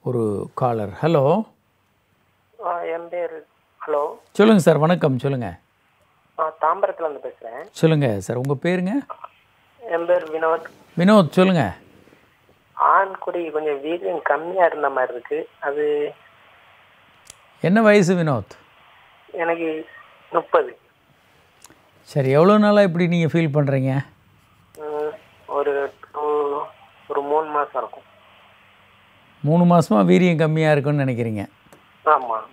ஒரு collar hello ஆ, என் பேர் hello சொல்லுங்கள் சார் வணக்கம் சொல்லுங்கள் ஆ தாம்பரத்துல இருந்து பேசுகிறேன் சொல்லுங்கள் சார் உங்கள் பேருங்க என் பேர் வினோத் வினோத் சொல்லுங்கள் ஆண் குடி கொஞ்சம் வீரியம் கம்மியாக இருந்த மாதிரி இருக்கு அது என்ன வயசு வினோத் எனக்கு முப்பது சரி எவ்வளோ நாளாக இப்படி நீங்கள் ஃபீல் பண்ணுறீங்க ம், ஒரு two- ஒரு மூணு மாதம் இருக்கும் மூணு மாதமாக வீரியம் கம்மியாக இருக்குன்னு நினைக்கிறீங்க ஆமாம்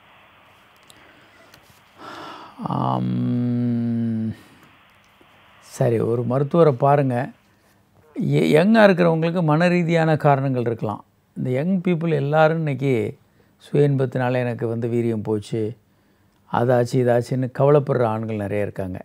ஆம், சரி ஒரு மருத்துவரை பாருங்கள் யங்காக இருக்கிறவங்களுக்கு மன ரீதியான காரணங்கள் இருக்கலாம் இந்த யங் பீப்புள் எல்லாரும் இன்றைக்கி சுய இன்பத்தினால எனக்கு வந்து வீரியம் போச்சு அதாச்சு இதாச்சுன்னு கவலைப்படுற ஆண்கள் நிறைய இருக்காங்க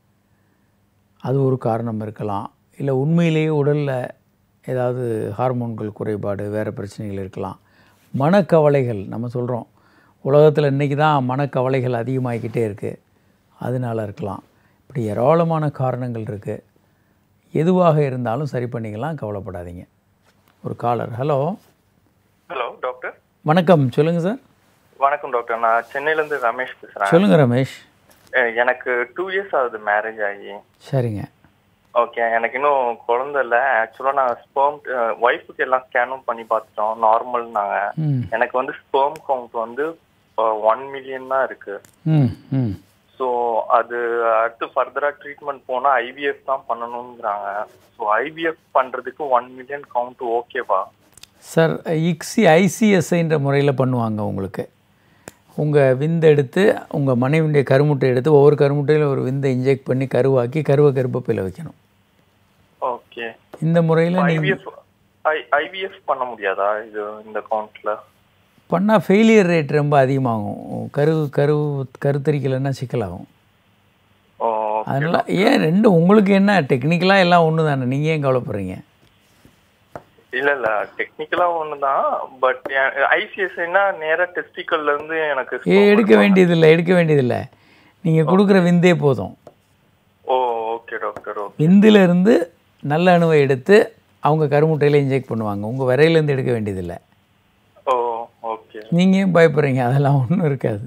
அது ஒரு காரணம் இருக்கலாம் இல்லை உண்மையிலேயே உடலில் ஏதாவது ஹார்மோன்கள் குறைபாடு வேறு பிரச்சனைகள் இருக்கலாம் மனக்கவலைகள் நம்ம சொல்கிறோம் உலகத்தில் இன்றைக்கி தான் மனக்கவலைகள் அதிகமாகிக்கிட்டே இருக்குது அதனால இருக்கலாம் இப்படி ஏராளமான காரணங்கள் இருக்குது எதுவாக இருந்தாலும் சரி பண்ணிக்கலாம் கவலைப்படாதீங்க ஒரு காலர் ஹலோ ஹலோ டாக்டர் வணக்கம் சொல்லுங்கள் சார் வணக்கம் டாக்டர் நான் சென்னையிலேருந்து ரமேஷ் பேசுகிறேன் சொல்லுங்கள் ரமேஷ் எனக்கு டூ இயர்ஸ் ஆகுது மேரேஜ் ஆகி சரிங்க ஓகே எனக்கு இன்னும் குழந்தை இல்லை ஆக்சுவலாக நான் ஸ்பெர்ம் ஒய்ஃபுக்கு எல்லாம் ஸ்கேனும் பண்ணி பார்த்துட்டோம் நார்மல் நாங்கள் ம் எனக்கு வந்து ஸ்பெர்ம் கவுண்ட் வந்து ஒன் மில்லியன் தான் இருக்கு ம் ம் ஸோ அது அடுத்து ஃபர்தராக ட்ரீட்மெண்ட் போனால் ஐவிஎஃப் தான் பண்ணணுங்கிறாங்க ஸோ ஐவிஎஃப் பண்ணுறதுக்கு ஒன் மில்லியன் கவுண்ட் ஓகேவா சார் இக்ஸி ஐசிஎஸ்ஐன்ற முறையில் பண்ணுவாங்க உங்களுக்கு உங்கள் விந்து எடுத்து உங்கள் மனைவியுடைய கருமுட்டை எடுத்து ஒவ்வொரு கருமுட்டையில் ஒரு விந்தை இன்ஜெக்ட் பண்ணி கருவாக்கி கருவை கருப்பப்பையில் வைக்கணும் ஓகே இந்த முறையில் நீங்கள் ஐவிஎஃப் ஐ ஐவிஎஃப் பண்ண முடியாதா இது இந்த கவுண்ட்டில் பண்ணால் ஃபெயிலியர் ரேட் ரொம்ப அதிகமாகும் கரு கரு கருத்தரிக்கலைன்னா சிக்கலாகும் ஓ அதனால் ஏன் ரெண்டும் உங்களுக்கு என்ன டெக்னிக்கலாக எல்லாம் ஒன்று தானே நீங்கள் ஏன் கவலைப்படுறீங்க இல்ல இல்ல டெக்னிக்கலா ஒண்ணுதான் பட் ஐசிஎஸ்ஐனா நேரா டெஸ்டிக்கல்ல இருந்து எனக்கு ஏ எடுக்க வேண்டியதில்லை எடுக்க வேண்டியதில்லை நீங்கள் கொடுக்குற விந்தே போதும் ஓ ஓகே டாக்டர் ஓகே விந்திலிருந்து நல்ல அணுவை எடுத்து அவங்க கருமுட்டையில் இன்ஜெக்ட் பண்ணுவாங்க உங்கள் விரையிலேருந்து எடுக்க வேண்டியதில்லை ஓ ஓகே நீங்கள் ஏன் பயப்படுறீங்க அதெல்லாம் ஒன்றும் இருக்காது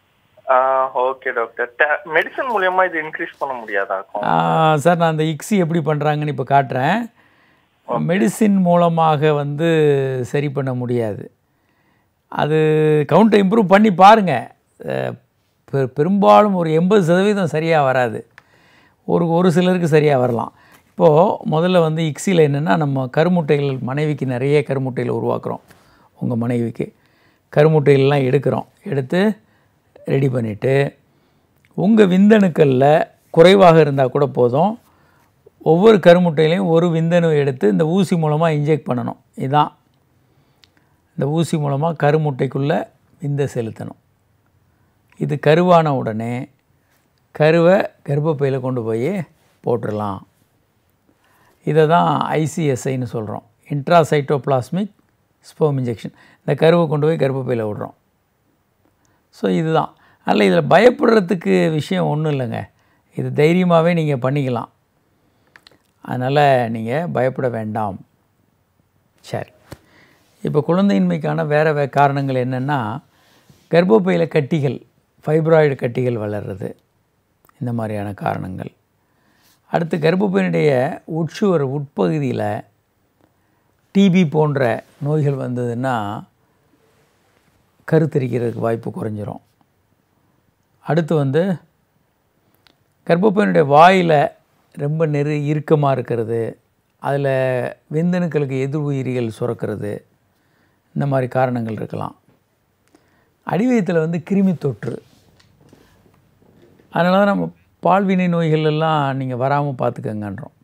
ஓகே டாக்டர் மெடிசன் மூலியமா இது இன்க்ரீஸ் பண்ண முடியாதா ஆ, சார் நான் அந்த இக்ஸி எப்படி பண்ணுறாங்கன்னு இப்போ காட்டுறேன் மெடிசின் மூலமாக வந்து சரி பண்ண முடியாது அது கவுண்டை இம்ப்ரூவ் பண்ணி பாருங்கள் பெரும்பாலும் ஒரு எண்பது சதவீதம் சரியாக வராது ஒரு ஒரு சிலருக்கு சரியாக வரலாம் இப்போது முதல்ல வந்து இக்ஸியில் என்னென்னா நம்ம கருமுட்டைகள் மனைவிக்கு நிறைய கருமுட்டைகள் உருவாக்குறோம் உங்கள் மனைவிக்கு கருமுட்டைகள்லாம் எடுக்கிறோம் எடுத்து ரெடி பண்ணிவிட்டு உங்கள் விந்தணுக்களில் குறைவாக இருந்தால் கூட போதும் ஒவ்வொரு கருமுட்டையிலையும் ஒரு விந்தணு எடுத்து இந்த ஊசி மூலமாக இன்ஜெக்ட் பண்ணணும் இதுதான் இந்த ஊசி மூலமாக கருமுட்டைக்குள்ளே விந்தை செலுத்தணும் இது கருவான உடனே கருவை கர்ப்பப்பையில் கொண்டு போய் போட்டுடலாம் இதை தான் ஐசிஎஸ்ஐன்னு சொல்கிறோம் இன்ட்ராசைட்டோபிளாஸ்மிக் ஸ்போம் இன்ஜெக்ஷன் இந்த கருவை கொண்டு போய் கர்ப்பப்பையில் விடுறோம் ஸோ இதுதான் அதனால் இதில் பயப்படுறதுக்கு விஷயம் ஒன்றும் இல்லைங்க இது தைரியமாகவே நீங்கள் பண்ணிக்கலாம் அதனால் நீங்கள் பயப்பட வேண்டாம் சரி இப்போ குழந்தையின்மைக்கான வேறு வே காரணங்கள் என்னென்னா கர்ப்பப்பையில் கட்டிகள் ஃபைப்ராய்டு கட்டிகள் வளர்றது இந்த மாதிரியான காரணங்கள் அடுத்து கர்ப்பப்பையினுடைய உட்சுவர் உட்பகுதியில் டிபி போன்ற நோய்கள் வந்ததுன்னா கருத்தரிக்கிறதுக்கு வாய்ப்பு குறைஞ்சிரும் அடுத்து வந்து கர்ப்பப்பையினுடைய வாயில் ரொம்ப நெரு இறுக்கமாக இருக்கிறது அதில் விந்தணுக்களுக்கு எதிர் உயிரிகள் சுரக்கிறது இந்த மாதிரி காரணங்கள் இருக்கலாம் அடிவயத்தில் வந்து கிருமி தொற்று அதனால தான் நம்ம பால்வினை நோய்கள் எல்லாம் நீங்கள் வராமல் பார்த்துக்கங்கன்றோம்